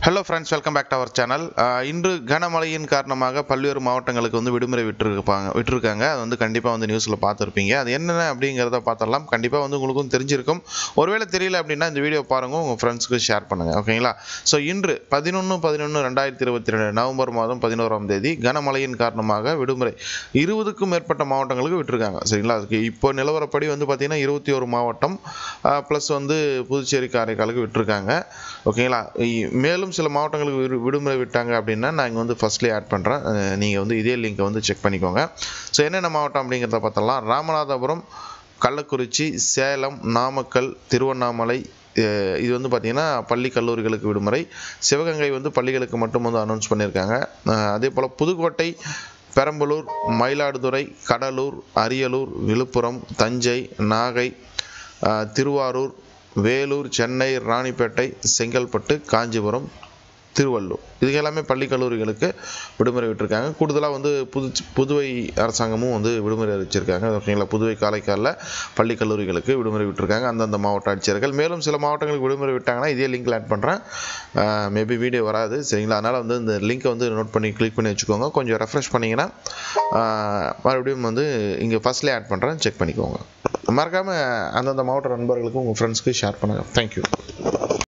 hello friends welcome back to our channel இன்று கனமழையின் காரணமாக பல்வேறு மாவட்டங்களுக்கு வந்து விடுமுறை விட்டுருப்பாங்க விட்டுருக்காங்க அது வந்து கண்டிப்பாக வந்து நியூஸில் பார்த்துருப்பீங்க அது என்னென்ன அப்படிங்கிறத பார்த்துடலாம் கண்டிப்பாக வந்து உங்களுக்கும் தெரிஞ்சிருக்கும் ஒருவேளை தெரியல அப்படின்னா இந்த வீடியோ பாருங்கள் உங்கள் ஃப்ரெண்ட்ஸுக்கு ஷேர் பண்ணுங்கள் ஓகேங்களா ஸோ இன்று பதினொன்று பதினொன்று ரெண்டாயிரத்தி இருபத்தி ரெண்டு நவம்பர் மாதம் பதினோராம் தேதி கனமழையின் காரணமாக விடுமுறை இருபதுக்கும் மேற்பட்ட மாவட்டங்களுக்கு விட்டுருக்காங்க சரிங்களா அதுக்கு இப்போ நிலவரப்படி வந்து பார்த்திங்கன்னா இருபத்தி ஒரு மாவட்டம் ப்ளஸ் வந்து புதுச்சேரி காரைக்காலுக்கு விட்டுருக்காங்க ஓகேங்களா இ- மேலும் சில மாவட்டங்களுக்கு விடு- விடுமுறை விட்டாங்க அப்படின்னா நான் இங்கே வந்து ஃபர்ஸ்ட்லேயே ஆட் பண்ணுறேன் நீங்கள் வந்து இதே லிங்கை வந்து செக் பண்ணிக்கோங்க ஸோ என்னென்ன மாவட்டம் அப்படிங்கிறத பார்த்தலாம் ராமநாதபுரம் கள்ளக்குறிச்சி சேலம் நாமக்கல் திருவண்ணாமலை அஹ் இது வந்து பார்த்திங்கன்னா பள்ளி கல்லூரிகளுக்கு விடுமுறை சிவகங்கை வந்து பள்ளிகளுக்கு மட்டும் வந்து அனௌன்ஸ் பண்ணியிருக்காங்க அஹ் அதே போல் புதுக்கோட்டை பெரம்பலூர் மயிலாடுதுறை கடலூர் அரியலூர் விழுப்புரம் தஞ்சை நாகை அஹ் திருவாரூர் வேலூர் சென்னை ராணிப்பேட்டை செங்கல்பட்டு காஞ்சிபுரம் திருவள்ளூர் இதுக்கு எல்லாமே பள்ளி கல்லூரிகளுக்கு விடுமுறை விட்டுருக்காங்க கூடுதலாக வந்து புது புதுவை அரசாங்கமும் வந்து விடுமுறை அறிவிச்சிருக்காங்க ஓகேங்களா புதுவை காரைக்காலில் பள்ளி கல்லூரிகளுக்கு விடுமுறை விட்டுருக்காங்க அந்தந்த மாவட்ட ஆட்சியர்கள் மேலும் சில மாவட்டங்களுக்கு விடுமுறை விட்டாங்கன்னா இதே லிங்க்ல ஆட் பண்ணுறேன் மேபி வீடியோ வராது சரிங்களா அதனால் வந்து இந்த லிங்க்கை வந்து நோட் பண்ணி கிளிக் பண்ணி வச்சுக்கோங்க கொஞ்சம் ரெஃப்ரெஷ் பண்ணிங்கன்னா ஆஹ், மறுபடியும் வந்து இங்கே ஃபஸ்ட்லேயே ஆட் பண்ணுறேன் செக் பண்ணிக்கோங்க மறக்காமல் அந்தந்த மாவட்ட நண்பர்களுக்கும் உங்கள் ஃப்ரெண்ட்ஸ்க்கு ஷேர் பண்ணுங்கள் தேங்க்யூ